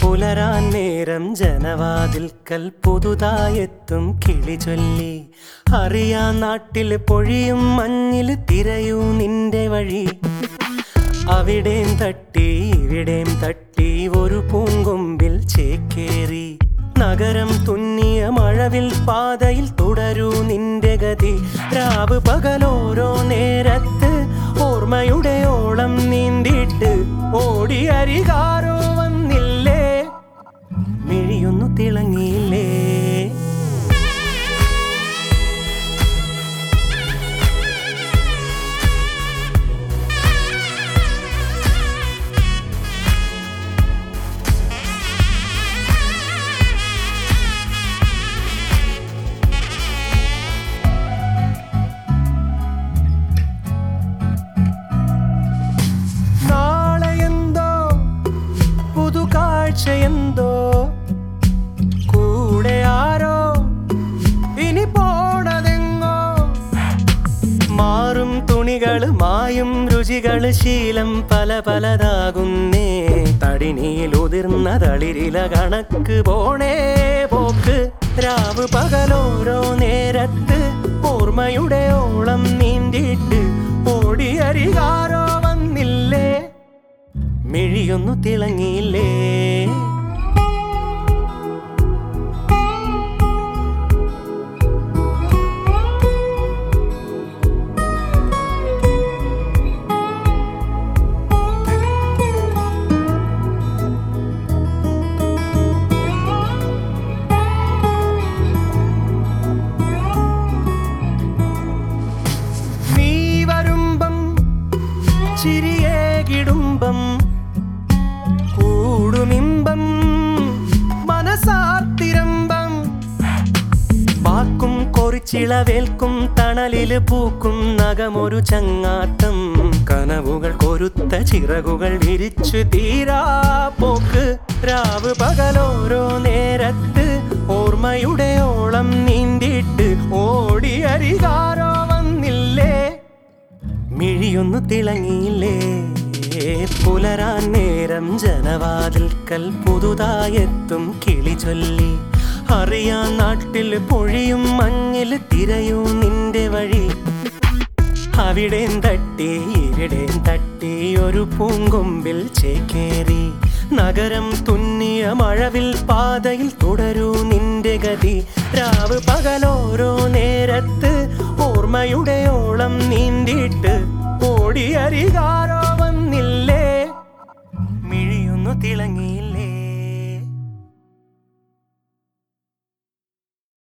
പുലരാൻ നേരം ജനവാതിൽക്കൽ പുതുതായെത്തും കിളി ചൊല്ലി അറിയാ നാട്ടിൽ പൊഴിയും മഞ്ഞിൽ തിരയൂ നിന്റെ വഴി അവിടേം തട്ടി ഇവിടേം തട്ടി ഒരു പൂങ്കൊമ്പിൽ ചേക്കേറി നഗരം തുന്നിയ മഴവിൽ പാതയിൽ തുടരൂ നിന്റെ ഗതി രാവ് പകലോരോ നേരത്ത് ഓർമ്മയുടെ ഓളം നീന്തിയിട്ട് ഓടി അരികാരോ വന്നില്ലേ മിഴിയൊന്നു തിളങ്ങിയില്ലേ നാളെ എന്തോ പുതു കാഴ്ചയെന്തോ കൂടെ ആരോ ഇനി പോണതെങ്ങോ മാറും തുണികള് മായും രുചികള് ശീലം പല പലതാകുന്നേ തടിനിയിൽ ഉതിർന്ന തളിരില കണക്ക് പോണേ പോക്ക് രാവ് പകലോരോ നേരത്ത് ഓർമ്മയുടെ ഓളം നീന്തിയിട്ട് ഓടിയരികാരോ വന്നില്ലേ മിഴിയൊന്നു തിളങ്ങിയില്ലേ നീ വരുമ്പം ചിരിയേകിടുമ്പം കൂടുമിമ്പം മനസാർത്തിരമ്പം വാക്കും കൊറിച്ചിളവേൽക്കും തണലില് പൂക്കും നഖമൊരു ചങ്ങാത്തം കനവുകൾ കൊരുത്ത ചിറകുകൾ വിരിച്ചു തീരാ പോക്ക് രാവ് പകലോരോ നേരത്ത് ഓർമ്മയുടെ ഓളം നീന്തിയിട്ട് ഓടി അരികാരോ വന്നില്ലേ മിഴിയൊന്നു തിളങ്ങിയില്ലേ പുലരാൻ നേരം ജനവാതിൽക്കൽ പുതുതായെത്തും കിളി ചൊല്ലി അറിയാൻ നാട്ടിൽ പൊഴിയും മഞ്ഞിൽ തിരയൂ നിന്റെ വഴി അവിടേം തട്ടി ഇവിടേം തട്ടി ഒരു പൂങ്കൊമ്പിൽ ചേക്കേറി നഗരം തുന്നിയ മഴവിൽ പാതയിൽ തുടരൂ നിന്റെ ഗതി രാവ് പകലോരോ നേരത്ത് ഓർമ്മയുടെ ഓളം നീന്തിയിട്ട് ഓടി അരികാരോ വന്നില്ലേ മിഴിയൊന്നു തിളങ്ങി